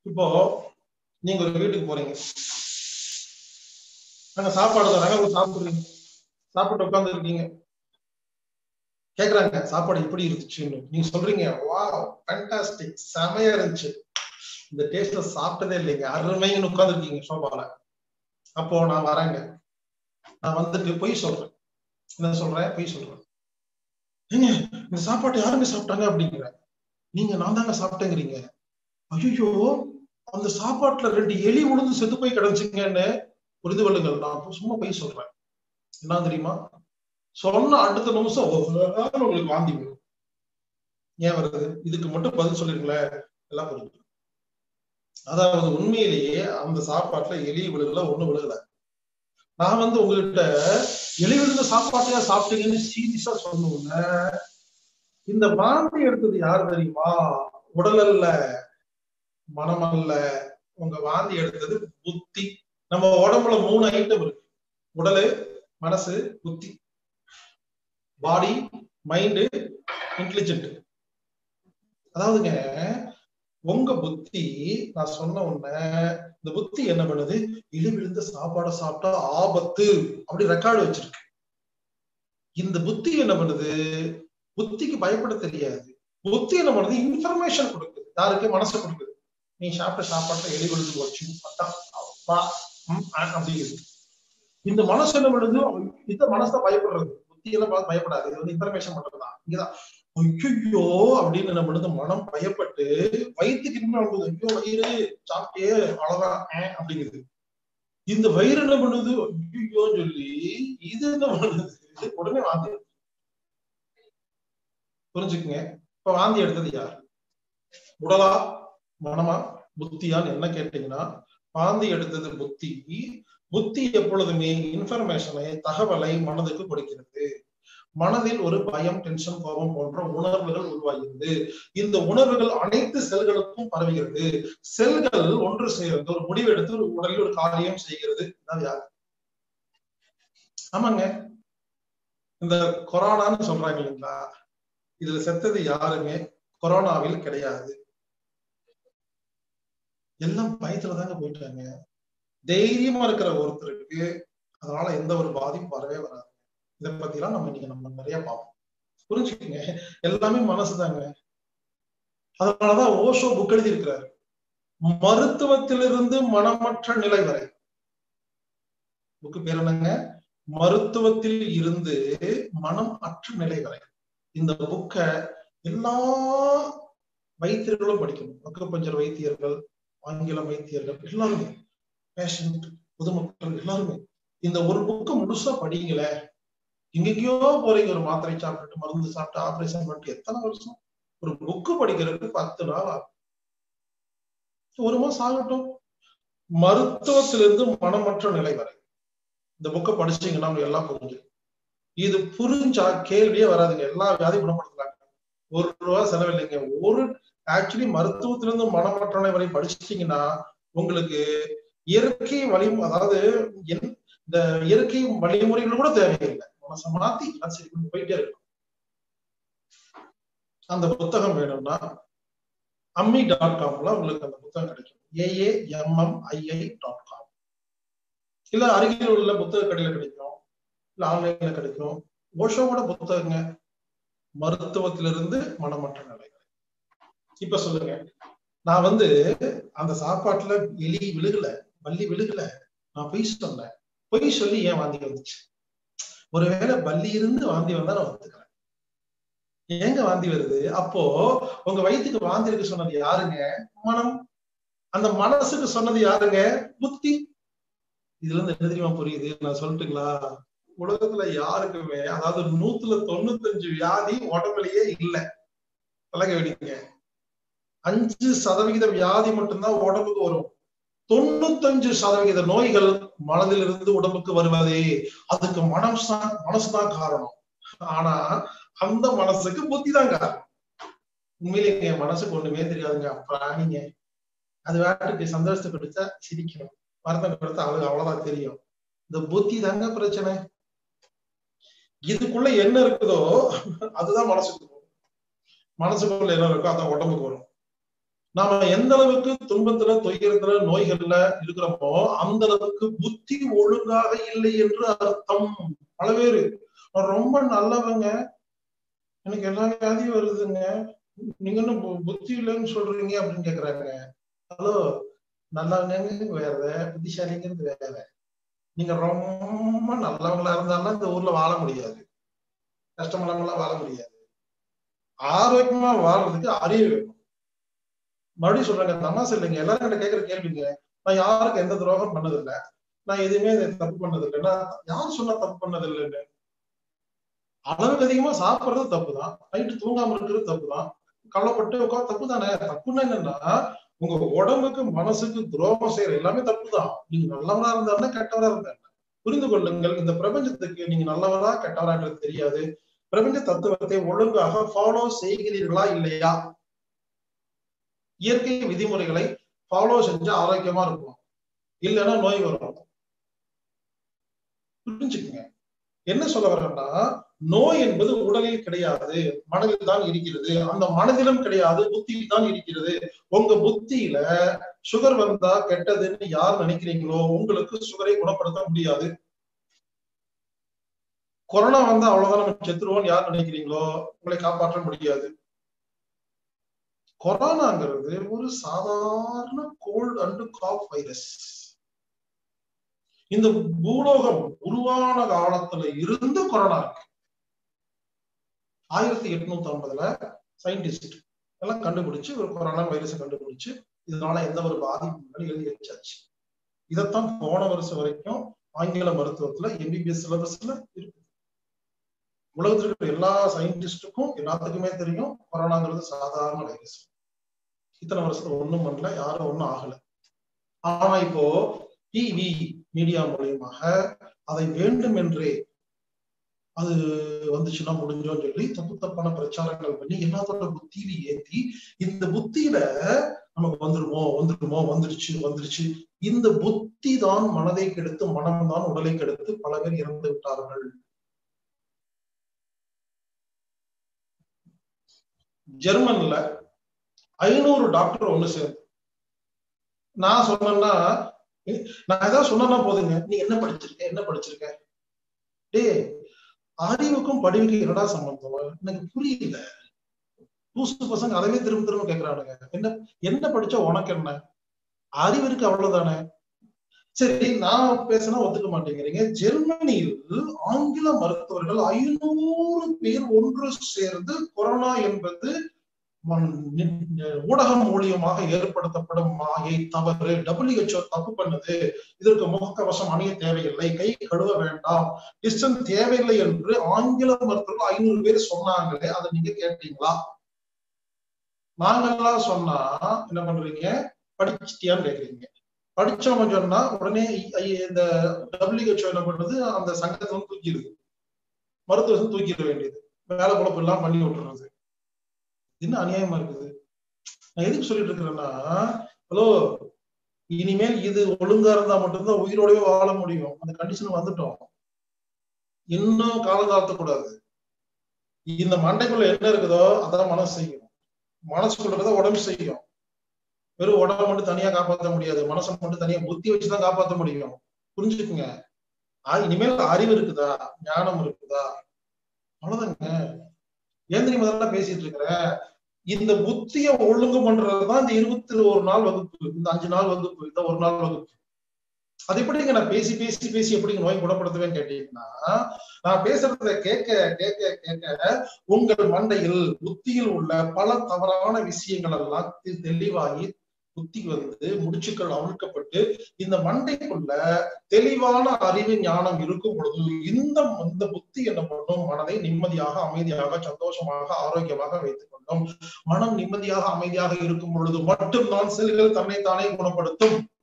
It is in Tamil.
இப்போ நீங்க ஒரு வீட்டுக்கு போறீங்க அங்க சாப்பாடு தராங்க சாப்பிடுறீங்க சாப்பிட்டு உட்கார்ந்து இருக்கீங்க கேக்குறாங்க சாப்பாடு எப்படி இருந்துச்சுன்னு நீங்க சொல்றீங்க வா ஃபேண்டாஸ்டிக் செமையா இருந்துச்சு இந்த டேஸ்ட்ல சாப்பிட்டதே இல்லைங்க அருமைன்னு உட்காந்துருக்கீங்க சோபால அப்போ நான் வரேங்க நான் வந்துட்டு பொய் சொல்றேன் என்ன சொல்றேன் பொய் சொல்றேன் ஏங்க இந்த சாப்பாடு யாருங்க சாப்பிட்டாங்க அப்படிங்கிற நீங்க நான் தாங்க சாப்பிட்டேங்கிறீங்க ஐயோ அந்த சாப்பாட்டுல ரெண்டு எலி உளுந்து செத்து போய் கிடந்துச்சுங்கன்னு புரிந்து கொள்ளுங்கள் நான் சும்மா பொய் சொல்றேன் என்ன தெரியுமா சொன்ன அடுத்த நிமிஷம் உங்களுக்கு வாந்தி வரும் ஏன் வருது இதுக்கு மட்டும் பதில் சொல்லிருங்களேன் எல்லாம் புரிஞ்சு அதாவது உண்மையிலேயே அந்த சாப்பாட்டுல எலி விழுகல ஒண்ணு விழுகல நான் வந்து உங்ககிட்ட எலி விழுந்த சாப்பாட்டையா சாப்பிட்டீங்கன்னு சீரியஸா சொன்ன இந்த வாந்தி எடுத்தது யாரு தெரியுமா உடல் அல்ல மனம் அல்ல உங்க வாந்தி எடுத்தது புத்தி நம்ம உடம்புல மூணு ஐட்டம் இருக்கு உடலு மனசு புத்தி பாடி மைண்டு இன்டெலிஜென்ட் அதாவதுங்க உங்க புத்தி நான் சொன்ன உடனே இந்த புத்தி என்ன பண்ணுது இழி விழுந்த சாப்பாடை சாப்பிட்டா ஆபத்து அப்படி ரெக்கார்டு வச்சிருக்கு இந்த புத்தி என்ன பண்ணுது புத்திக்கு பயப்பட தெரியாது புத்தி என்ன பண்ணுது இன்ஃபர்மேஷன் கொடுக்குது யாருக்கு மனசு கொடுக்குது நீ சாப்பிட்ட சாப்பாட்டை எலி விழுந்து வச்சு அப்படிங்குது இந்த மனசு என்ன பண்ணுது இந்த மனசு பயப்படுறது புத்தி எல்லாம் பார்த்து பயப்படாது இது வந்து இன்ஃபர்மேஷன் பண்றதுதான் இங்கதான் ஐயோ அப்படின்னு என்ன பண்ணுது மனம் பயப்பட்டு வயிற்றுக்கு இன்னும் ஐயோ வயிறு சாப்பிட்டே அவ்வளவுதான் அப்படிங்குது இந்த வயிறு என்ன பண்ணுது ஐயோன்னு சொல்லி இது என்ன பண்ணுது உடனே வாந்தி புரிஞ்சுக்குங்க இப்ப வாந்தி எடுத்தது யார் உடலா மனமா புத்தியான்னு என்ன கேட்டீங்கன்னா வாந்தி எடுத்தது புத்தி புத்தி எப்பொழுதுமே இன்ஃபர்மேஷனை தகவலை மனதுக்கு கொடுக்கிறது மனதில் ஒரு பயம் டென்ஷன் கோபம் போன்ற உணர்வுகள் உருவாகிறது இந்த உணர்வுகள் அனைத்து செல்களுக்கும் பரவுகிறது செல்கள் ஒன்று சேர்ந்து ஒரு முடிவு எடுத்து ஒரு உடலில் ஒரு காரியம் செய்கிறது யார் ஆமாங்க இந்த கொரோனான்னு சொல்றாங்க இல்லைங்களா இதுல செத்தது யாருமே கொரோனாவில் கிடையாது எல்லாம் பயத்துல தாங்க போயிட்டாங்க தைரியமா இருக்கிற ஒருத்தருக்கு அதனால எந்த ஒரு பாதிப்பும் வரவே வராது இதை பத்தி எல்லாம் நம்ம இன்னைக்கு நம்ம நிறைய பார்ப்போம் புரிஞ்சுக்கோங்க எல்லாமே மனசுதாங்க அதனாலதான் ஓஷோ புக் எழுதி இருக்கிறாரு மருத்துவத்திலிருந்து மனமற்ற நிலை வரை புக்கு பேர் என்னங்க மருத்துவத்தில் இருந்து மனம் அற்ற நிலை வரை இந்த புக்க எல்லா வைத்தியர்களும் படிக்கணும் அக்குபஞ்சர் வைத்தியர்கள் ஆங்கில வைத்தியர்கள் எல்லாருமே பேஷண்ட் பொதுமக்கள் எல்லாருமே இந்த ஒரு புக்கு முழுசா படிங்களே எங்கெங்கயோ போறீங்க ஒரு மாத்திரை சாப்பிட்டுட்டு மருந்து சாப்பிட்டு ஆபரேஷன் பண்ணிட்டு எத்தனை வருஷம் ஒரு புக்கு படிக்கிறதுக்கு பத்து நாள் ஆகும் ஒரு மாசம் ஆகட்டும் மருத்துவத்திலிருந்து மனமற்ற நிலை வரை இந்த புக்கை படிச்சீங்கன்னா எல்லாம் புரிஞ்சு இது புரிஞ்சா கேள்வியே வராதுங்க எல்லா வியாதியும் குணப்படுத்துறாங்க ஒரு ரூபா செலவில்லைங்க ஒரு ஆக்சுவலி மருத்துவத்திலிருந்து மனமற்ற நிலை வரை படிச்சிட்டீங்கன்னா உங்களுக்கு இயற்கை வழி அதாவது இந்த இயற்கை வழிமுறைகள் கூட தேவையில்லை மனசை மாத்தி சரி போயிட்டே இருக்கும் அந்த புத்தகம் வேணும்னா அம்மி டாட் காம்ல உங்களுக்கு அந்த புத்தகம் கிடைக்கும் ஏஏஎம்எம்ஐஐ டாட் காம் இல்ல அருகில் உள்ள புத்தக கடையில கிடைக்கும் இல்ல ஆன்லைன்ல கிடைக்கும் ஓஷோவோட புத்தகங்க மருத்துவத்திலிருந்து மனமற்ற நிலை இப்ப சொல்லுங்க நான் வந்து அந்த சாப்பாட்டுல எலி விழுகல பள்ளி விழுகல நான் பொய் சொன்னேன் பொய் சொல்லி ஏன் வாந்தி வந்துச்சு ஒருவேளை பள்ளி இருந்து வாந்தி வந்தா நான் வந்துக்கிறேன் ஏங்க வாந்தி வருது அப்போ உங்க வயிற்றுக்கு வாந்தி இருக்கு சொன்னது யாருங்க மனம் அந்த மனசுக்கு சொன்னது யாருங்க புத்தி இதுல இருந்து என்ன தெரியுமா புரியுது நான் சொல்லட்டுங்களா உலகத்துல யாருக்குமே அதாவது நூத்துல தொண்ணூத்தஞ்சு வியாதி உடம்புலயே இல்லை பழக வேண்டியங்க அஞ்சு சதவிகித வியாதி மட்டும்தான் உடம்புக்கு வரும் தொண்ணூத்தஞ்சு சதவிகித நோய்கள் மனதிலிருந்து உடம்புக்கு வருவதே அதுக்கு மனசுதான் மனசுதான் காரணம் ஆனா அந்த மனசுக்கு புத்தி தான் காரணம் உண்மையிலேங்க மனசுக்கு ஒண்ணுமே தெரியாதுங்க பிராணிங்க அது வேட்டுக்கு சந்தோஷத்தை கொடுத்தா சிரிக்கணும் வருத்தம் கொடுத்தா அவளுக்கு அவ்வளவுதான் தெரியும் இந்த புத்தி தாங்க பிரச்சனை இதுக்குள்ள என்ன இருக்குதோ அதுதான் மனசுக்கு வரும் மனசுக்குள்ள என்ன இருக்கோ அதான் உடம்புக்கு வரும் நாம எந்த அளவுக்கு துன்பத்துல துயரத்துல நோய்கள்ல இருக்கிறோமோ அந்த அளவுக்கு புத்தி ஒழுங்காக இல்லை என்று அர்த்தம் பல பேரு நான் ரொம்ப நல்லவங்க எனக்கு எல்லா வியாதியும் வருதுங்க நீங்க என்ன பு- புத்தி இல்லைன்னு சொல்றீங்க அப்படின்னு கேக்குறாங்க ஹலோ நல்லவங்க வேற புத்திசாலிங்கிறது வேற நீங்க ரொம்ப நல்லவங்களா இருந்தாலும் இந்த ஊர்ல வாழ முடியாது கஷ்டமுள்ளவங்களா வாழ முடியாது ஆரோக்கியமா வாழ்றதுக்கு அறிவு வேணும் மறுபடியும் சொல்றாங்க தமாசு இல்லைங்க எல்லாரும் கிட்ட கேட்கிற கேள்விங்க நான் யாருக்கு எந்த துரோகம் பண்ணதில்லை நான் எதுவுமே இதை தப்பு பண்ணதில்லை நான் யார் சொன்னா தப்பு பண்ணதில்லைன்னு அளவுக்கு அதிகமா சாப்பிடுறது தப்புதான் நைட்டு தூங்காம இருக்கிறது தப்புதான் கவலைப்பட்டு உட்காந்து தப்பு தானே தப்புன்னா என்னன்னா உங்க உடம்புக்கு மனசுக்கு துரோகம் செய்யற எல்லாமே தப்புதான் நீங்க நல்லவரா இருந்தாருன்னா கெட்டவரா இருந்தாரு புரிந்து கொள்ளுங்கள் இந்த பிரபஞ்சத்துக்கு நீங்க நல்லவரா கெட்டவரான்றது தெரியாது பிரபஞ்ச தத்துவத்தை ஒழுங்காக ஃபாலோ செய்கிறீர்களா இல்லையா இயற்கை விதிமுறைகளை ஃபாலோ செஞ்சு ஆரோக்கியமா இருக்கும் இல்லைன்னா நோய் வரும் புரிஞ்சுக்குங்க என்ன சொல்ல வர்றேன்னா நோய் என்பது உடலில் கிடையாது மனதில் தான் இருக்கிறது அந்த மனதிலும் கிடையாது புத்தியில் தான் இருக்கிறது உங்க புத்தியில சுகர் வந்தா கெட்டதுன்னு யார் நினைக்கிறீங்களோ உங்களுக்கு சுகரை குணப்படுத்த முடியாது கொரோனா வந்தா அவ்வளவுதான் நம்ம செத்துருவோம் யார் நினைக்கிறீங்களோ உங்களை காப்பாற்ற முடியாது கொரோனாங்கிறது ஒரு சாதாரண கோல்ட் அண்ட் காஃப் வைரஸ் இந்த பூலோகம் உருவான காலத்துல இருந்து கொரோனா இருக்கு ஆயிரத்தி எட்நூத்தி ஐம்பதுல சயின்டிஸ்ட் எல்லாம் கண்டுபிடிச்சு ஒரு கொரோனா வைரஸை கண்டுபிடிச்சு இதனால எந்த ஒரு பாதிப்பும் எழுதி வச்சாச்சு இதைத்தான் போன வருஷம் வரைக்கும் ஆங்கில மருத்துவத்துல எம்பிபிஎஸ் சிலபஸ்ல இருக்கு உலகத்துல இருக்கிற எல்லா சயின்டிஸ்டுக்கும் எல்லாத்துக்குமே தெரியும் கொரோனாங்கிறது சாதாரண வைரஸ் இத்தனை வருஷத்துல ஒண்ணும் பண்ணல யாரும் ஒண்ணும் ஆகல ஆனா இப்போ டிவி மீடியா மூலியமாக அதை வேண்டும் என்றே அது வந்துச்சுன்னா முடிஞ்சோன்னு சொல்லி தப்பு தப்பான பிரச்சாரங்கள் பண்ணி எல்லாத்தோட புத்தியில ஏத்தி இந்த புத்தியில நமக்கு வந்துருமோ வந்துருமோ வந்துருச்சு வந்துருச்சு இந்த புத்தி தான் மனதை கெடுத்து மனம் தான் உடலை கெடுத்து பல பேர் இறந்து விட்டார்கள் ஜெர்மன்ல ஐநூறு டாக்டர் ஒண்ணு சேர்ந்து நான் சொன்னேன்னா நான் ஏதாவது சொன்னா போதுங்க நீ என்ன படிச்சிருக்க என்ன படிச்சிருக்க டே அறிவுக்கும் படிவுக்கும் என்னடா சம்பந்தம் எனக்கு புரியல லூசு பசங்க அதவே திரும்ப திரும்ப கேக்குறானுங்க என்ன என்ன படிச்சா உனக்கு என்ன அறிவு இருக்கு அவ்வளவுதானே சரி நான் பேசினா ஒத்துக்க மாட்டேங்கிறீங்க ஜெர்மனியில் ஆங்கில மருத்துவர்கள் ஐநூறு பேர் ஒன்று சேர்ந்து கொரோனா என்பது ஊடகம் மூலியமாக ஏற்படுத்தப்படும் மாயை தவறு டபிள்யூஹெச்ஓ தப்பு பண்ணுது இதற்கு முகக்கவசம் அணிய தேவையில்லை கை கழுவ வேண்டாம் டிஸ்டன்ஸ் தேவையில்லை என்று ஆங்கில மருத்துவர்கள் ஐநூறு பேர் சொன்னாங்களே அதை நீங்க கேட்டீங்களா நாங்கெல்லாம் சொன்னா என்ன பண்றீங்க படிச்சிட்டியான்னு கேக்குறீங்க படிச்சவங்க சொன்னா உடனே இந்த டபிள்யூஹெச்ஓ என்ன பண்றது அந்த சங்கத்தை வந்து தூக்கிடுது மருத்துவத்தை தூக்கிட வேண்டியது வேலை குழப்பம் எல்லாம் பண்ணி விட்டுறது என்ன அநியாயமா இருக்குது நான் எதுக்கு சொல்லிட்டு இருக்கிறேன்னா ஹலோ இனிமேல் இது ஒழுங்கா இருந்தா மட்டும்தான் உயிரோடவே வாழ முடியும் அந்த கண்டிஷன் வந்துட்டோம் இன்னும் காலம் தாழ்த்தக்கூடாது இந்த மண்டைக்குள்ள என்ன இருக்குதோ அதான் மனசு செய்யும் மனசுக்குள்ள இருக்கதோ உடம்பு செய்யும் வெறும் உடம்பு மட்டும் தனியா காப்பாற்ற முடியாது மனசை மட்டும் தனியா புத்தி வச்சுதான் காப்பாற்ற முடியும் புரிஞ்சுக்குங்க இனிமேல் அறிவு இருக்குதா ஞானம் இருக்குதா அவ்வளவுதாங்க ஏன் தெரியுமா அதெல்லாம் பேசிட்டு இருக்கிறேன் இந்த புத்திய ஒழுங்கு பண்றதுதான் இந்த இருபத்தி ஒரு நாள் வகுப்பு இந்த அஞ்சு நாள் வகுப்பு இந்த ஒரு நாள் வகுப்பு அது எப்படிங்க நான் பேசி பேசி பேசி எப்படிங்க நோய் குணப்படுத்துவேன்னு கேட்டீங்கன்னா நான் பேசுறத கேட்க கேட்க கேட்க உங்கள் மண்டையில் புத்தியில் உள்ள பல தவறான விஷயங்கள் எல்லாம் தெளிவாகி புத்தி வந்து முடிச்சுக்கள் அவிழ்க்கப்பட்டு இந்த மண்டைக்குள்ள தெளிவான அறிவு ஞானம் இருக்கும் பொழுது இந்த இந்த புத்தி என்ன பண்ணும் மனதை நிம்மதியாக அமைதியாக சந்தோஷமாக ஆரோக்கியமாக வைத்துக் கொள்ளும் மனம் நிம்மதியாக அமைதியாக இருக்கும் பொழுது மட்டும்தான் செல்கள் தன்னைத்தானே குணப்படுத்தும்